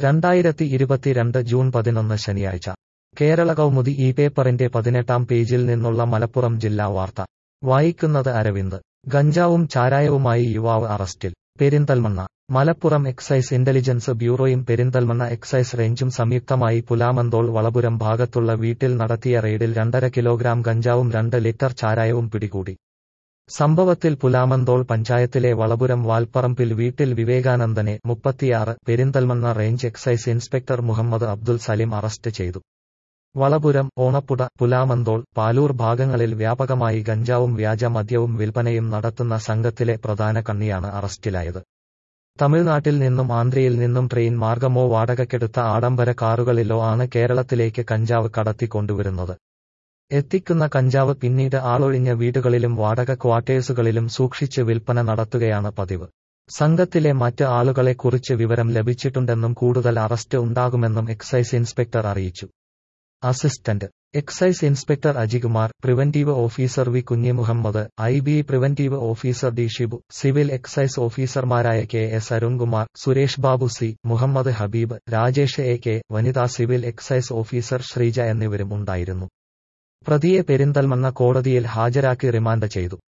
രണ്ടായിരത്തി ഇരുപത്തിരണ്ട് ജൂൺ പതിനൊന്ന് ശനിയാഴ്ച കേരള കൗമുദി ഈ പേപ്പറിന്റെ പതിനെട്ടാം പേജിൽ നിന്നുള്ള മലപ്പുറം ജില്ലാ വാർത്ത വായിക്കുന്നത് അരവിന്ദ് ഗഞ്ചാവും ചാരായവുമായി യുവാവ് അറസ്റ്റിൽ പെരിന്തൽമണ്ണ മലപ്പുറം എക്സൈസ് ഇന്റലിജൻസ് ബ്യൂറോയും പെരിന്തൽമണ്ണ എക്സൈസ് റേഞ്ചും സംയുക്തമായി പുലാമന്തോൾ വളപുരം ഭാഗത്തുള്ള വീട്ടിൽ നടത്തിയ റെയ്ഡിൽ രണ്ടര കിലോഗ്രാം ഗഞ്ചാവും രണ്ട് ലിറ്റർ ചാരായവും പിടികൂടി സംഭവത്തിൽ പുലാമന്തോൾ പഞ്ചായത്തിലെ വളപുരം വാൽപ്പറമ്പിൽ വീട്ടിൽ വിവേകാനന്ദനെ മുപ്പത്തിയാറ് Perinthalmanna range excise inspector Muhammad Abdul Salim arrest ചെയ്തു വളപുരം ഓണപ്പുട പുലാമന്തോൾ പാലൂർ ഭാഗങ്ങളിൽ വ്യാപകമായി ഗഞ്ചാവും വ്യാജ മദ്യവും വിൽപ്പനയും നടത്തുന്ന സംഘത്തിലെ പ്രധാന കണ്ണിയാണ് അറസ്റ്റിലായത് തമിഴ്നാട്ടിൽ നിന്നും ആന്ധ്രയിൽ നിന്നും ട്രെയിൻ മാർഗമോ വാടകയ്ക്കെടുത്ത ആഡംബര കാറുകളിലോ ആണ് കേരളത്തിലേക്ക് കഞ്ചാവ് കടത്തിക്കൊണ്ടുവരുന്നത് എത്തിക്കുന്ന കഞ്ചാവ് പിന്നീട് ആളൊഴിഞ്ഞ വീടുകളിലും വാടക ക്വാർട്ടേഴ്സുകളിലും സൂക്ഷിച്ച് വിൽപ്പന നടത്തുകയാണ് പതിവ് സംഘത്തിലെ മറ്റ് ആളുകളെക്കുറിച്ച് വിവരം ലഭിച്ചിട്ടുണ്ടെന്നും കൂടുതൽ അറസ്റ്റ് ഉണ്ടാകുമെന്നും എക്സൈസ് ഇൻസ്പെക്ടർ അറിയിച്ചു assistant excise inspector Ajikumar preventive officer V Kunhi Muhammad I B preventive officer D Shibu civil excise ഓഫീസർമാരായ K S Arunkumar Suresh Babu C Muhammad Habeeb Rajesh A K വനിതാ സിവിൽ എക്സൈസ് ഓഫീസർ ശ്രീജ എന്നിവരും ഉണ്ടായിരുന്നു പ്രതിയെ പെരിന്തൽമണ്ണ കോടതിയിൽ ഹാജരാക്കി റിമാൻഡ് ചെയ്തു